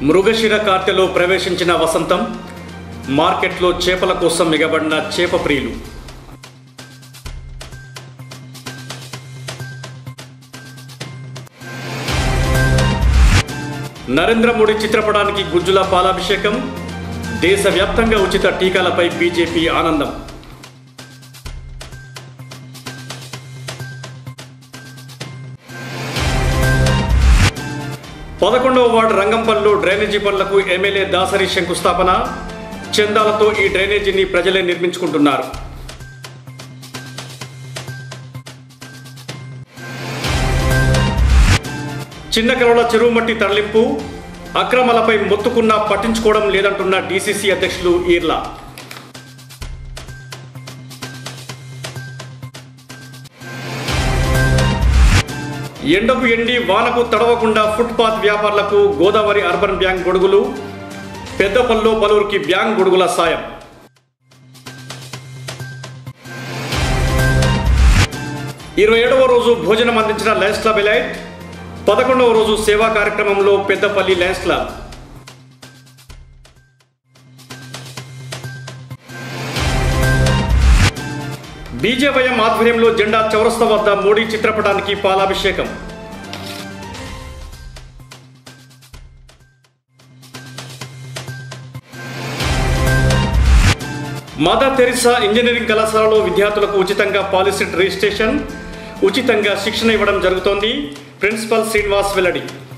మృగశిర కార్తెలో ప్రవేశించిన వసంతం మార్కెట్లో చేపల కోసం మిగబడిన చేప ప్రియులు నరేంద్ర మోడీ చిత్రపటానికి గుజ్జుల పాలాభిషేకం దేశవ్యాప్తంగా ఉచిత టీకాలపై బీజేపీ ఆనందం పదకొండవ వార్డు రంగంపల్లిలో డ్రైనేజీ పనులకు ఎమ్మెల్యే దాసరి శంకుస్థాపన చందాలతో ఈ డ్రైనేజీని ప్రజలే నిర్మించుకుంటున్నారు చిన్న కలవల చెరువు మట్టి తరలింపు అక్రమాలపై మొత్తుకున్నా పట్టించుకోవడం లేదంటున్న డీసీసీ అధ్యక్షులు ఈర్లా ఎండకు ఎండి వానకు తడవకుండా ఫుట్పాత్ వ్యాపారులకు గోదావరి అర్బన్ బ్యాంక్ గొడుగులు పెద్దపల్లిలో పలువురికి బ్యాంక్ గొడుగుల సాయం ఇరవై ఏడవ రోజు భోజనం అందించిన లయన్స్ క్లబ్ ఎలైట్ పదకొండవ రోజు సేవా కార్యక్రమంలో పెద్దపల్లి లయన్స్ క్లబ్ బీజేవైఎం ఆధ్వర్యంలో జెండా చౌరస్తా వద్ద మోడీ చిత్రపటానికి పాలాభిషేకం మదర్ తెరిసా ఇంజనీరింగ్ కళాశాలలో విద్యార్థులకు ఉచితంగా పాలిసెట్ రిజిస్ట్రేషన్ ఉచితంగా శిక్షణ ఇవ్వడం జరుగుతోంది ప్రిన్సిపల్ శ్రీనివాస్ వెల్లడి